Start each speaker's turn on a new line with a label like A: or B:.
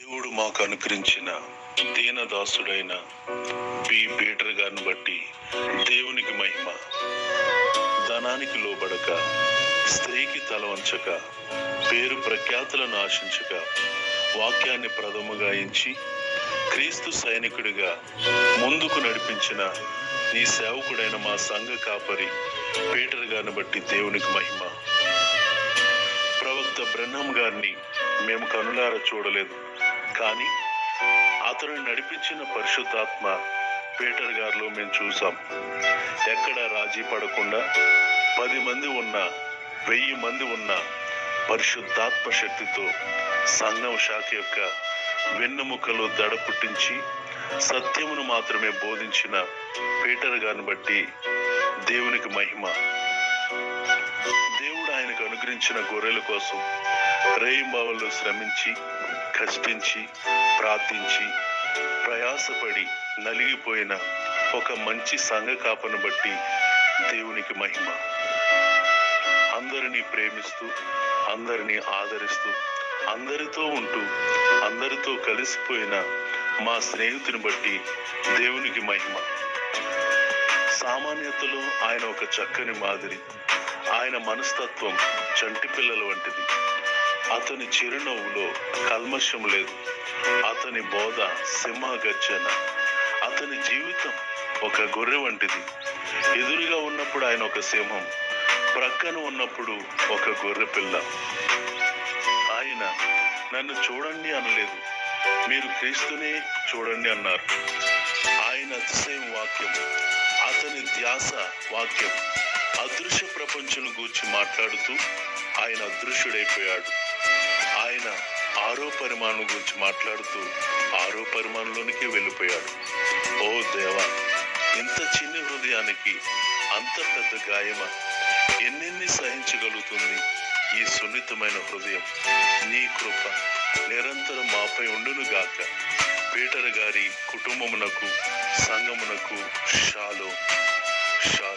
A: దేవుడు మాకు అనుగ్రహించిన దీనదాసుడైన బి పీటర్ గారిని బట్టి దేవునికి మహిమ ధనానికి లోబడక స్త్రీకి తల వంచక పేరు ప్రఖ్యాతులను ఆశించక వాక్యాన్ని ప్రథముగా ఎంచి క్రీస్తు సైనికుడిగా ముందుకు నడిపించిన నీ సేవకుడైన మా సంఘ కాపరి పీటర్ గారిని బట్టి దేవునికి మహిమ ప్రవక్త బ్రహ్నం గారిని మేము కనులారా చూడలేదు కానీ అతను నడిపించిన పరిశుద్ధాత్మ పీటర్ గారిలో మేము చూసాం ఎక్కడ రాజీ పడకుండా పది మంది ఉన్న వెయ్యి మంది ఉన్న పరిశుద్ధాత్మ శక్తితో సంఘం శాఖ యొక్క వెన్నెముకలు దడ పుట్టించి సత్యమును మాత్రమే బోధించిన పీటర్ గారిని బట్టి దేవునికి మహిమ దేవుడు ఆయనకు అనుగ్రహించిన గొర్రెల కోసం రేయింబావుల్లో శ్రమించి కష్టించి ప్రార్థించి ప్రయాసపడి నలిగిపోయిన ఒక మంచి సంఘ కాపను బట్టి దేవునికి మహిమ అందరినీ ప్రేమిస్తూ అందరినీ ఆదరిస్తూ అందరితో ఉంటూ అందరితో కలిసిపోయిన మా స్నేహితుని బట్టి దేవునికి మహిమ సామాన్యతలో ఆయన ఒక చక్కని మాదిరి ఆయన మనస్తత్వం చంటి పిల్లల వంటిది అతని చిరునవ్వులో కల్మషం లేదు అతని బోధ సింహ గర్జన అతని జీవితం ఒక గొర్రె వంటిది ఎదురుగా ఉన్నప్పుడు ఆయన ఒక సింహం ప్రక్కన ఉన్నప్పుడు ఒక గొర్రె పిల్ల ఆయన నన్ను చూడండి అనలేదు మీరు క్రీస్తునే చూడండి అన్నారు ఆయన అతిశయం వాక్యం అతని ధ్యాస వాక్యం అదృశ్య ప్రపంచం గూర్చి మాట్లాడుతూ ఆయన అదృశ్యుడైపోయాడు ఆయన ఆరో పరిమాణం గురించి మాట్లాడుతూ ఆరో పరిమాణంలోనికి వెళ్ళిపోయాడు ఓ దేవా ఇంత చిన్న హృదయానికి అంత పెద్ద గాయమా ఎన్నెన్ని సహించగలుగుతుంది ఈ సున్నితమైన హృదయం నీ కృప నిరంతరం మాపై ఉండును గాక పీటర్ గారి కుటుంబమునకు సంఘమునకు షాలో షాలో